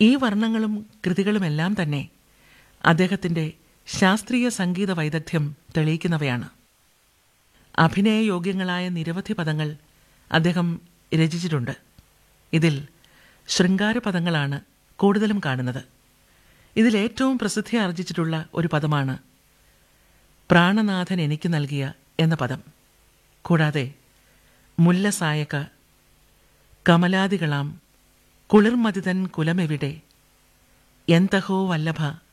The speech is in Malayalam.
ഈ വർണ്ണങ്ങളും കൃതികളുമെല്ലാം തന്നെ അദ്ദേഹത്തിൻ്റെ ശാസ്ത്രീയ സംഗീത വൈദഗ്ധ്യം തെളിയിക്കുന്നവയാണ് അഭിനയയോഗ്യങ്ങളായ നിരവധി പദങ്ങൾ അദ്ദേഹം രചിച്ചിട്ടുണ്ട് ഇതിൽ ശൃംഗാര പദങ്ങളാണ് കൂടുതലും കാണുന്നത് ഇതിലേറ്റവും പ്രസിദ്ധി ആർജിച്ചിട്ടുള്ള ഒരു പദമാണ് പ്രാണനാഥൻ എനിക്ക് നൽകിയ എന്ന പദം കൂടാതെ മുല്ലസായക കമലാദികളാം കുളിർമതിതൻ കുലമെവിടെ എന്തഹോ വല്ലഭ